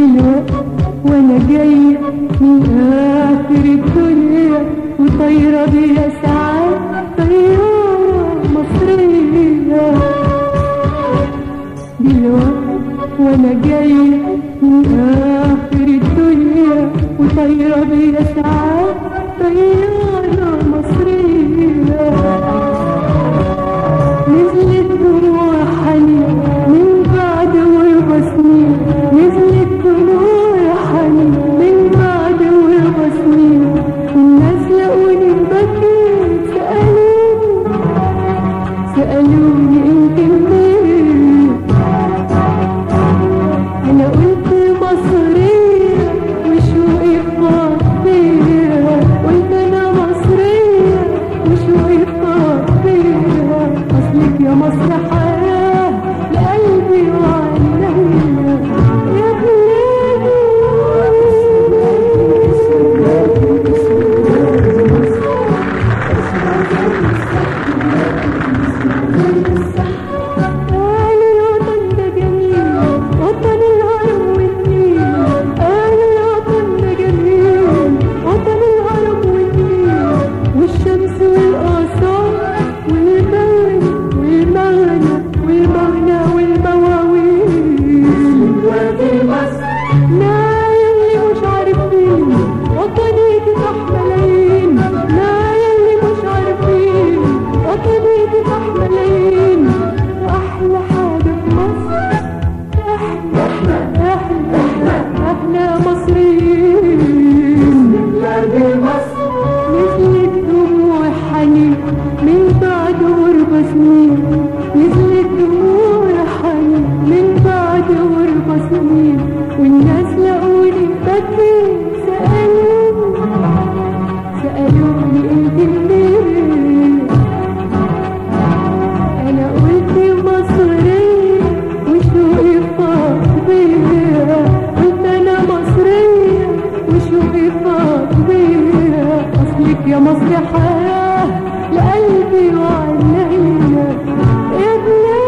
دلوقتي وانا جاية من اخر الدنيا وطايرة بيا ساعات طيارة مصرية دلوقتي وانا جاية من اخر الدنيا وطايرة بيا ساعات طيارة مصرية نزلت دموع حنين من بعد واربع سنين نزلت دموع حنين من بعد واربع سنين والناس لقوني بكيت سألوني سألوني انت منين انا قلت مصرية وشوقي فاضية قلت انا مصرية وشوقي فاضية اصلك يا مصر حياة لقلبي وعينيا يا قالوا الوطن ده جميل وطن الهرم والنيل قالوا الوطن ده جميل وطن الهرم والنيل والشمس والآثار والمغنى والمغنى والمغنى والمواويل لا يلي مش عارفين وطني تفتح ملايين لا يلي مش عارفين وطني تفتح ملايين واحلى حاجه في مصر احنا احنا احنا احنا مصريين نزلت دموع حنين من بعد غربة سنين نزلت دموع حنين من بعد غربة سنين والناس لقوني بكيت سألوني سألوني انت منين انا قلت مصرية وشوقي فاض بيا قلت انا مصرية وشوقي فاض بيا اصلك يا مصر حياة لقلبي وعينيا يا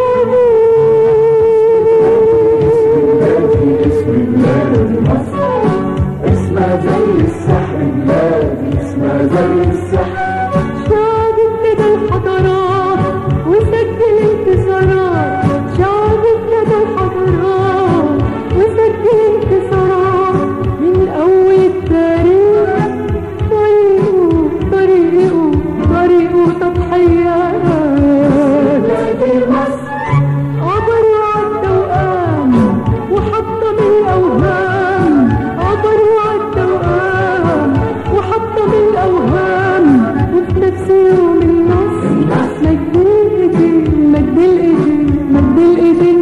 بلادي اسم بلاد مصر اسمها زي السحر بلادي اسمها زي السحر شعب ابتدى الحضارات وسجل انتصارات شعب ابتدى الحضارات وسجل انتصارات من اول التاريخ طريقه طريقه طريقه تضحيات بلادي مصر عبر وعدى وقام وحطم الأوهام عبر وعدى وقام وحطم الأوهام وفي نفس يوم النصر مد الإيدين مد الإيدين مد الإيدين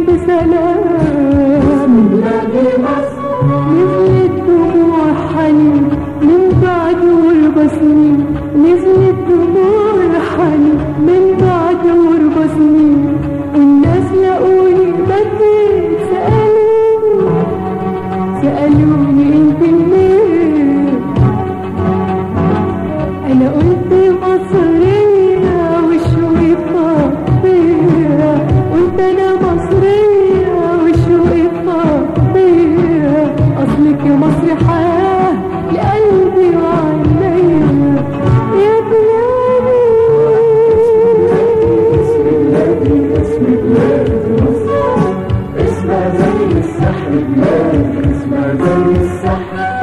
بسلام بلادي مصر نزلت دموع حنين من بعد غربة سنين نزلت دموع حنين من بعد غربة سنين الناس لقوني بكيت سألوني سألوني انت منين انا قلت مصرية وشوقي فاضية قلت انا مصرية وشوقي فاضية اصلك يا مصر حياة لقلبي وعينيا يا اسم بلادي بلادي اسم بلاد مصر اسمها زي السحر بلادي اسمها زي السحر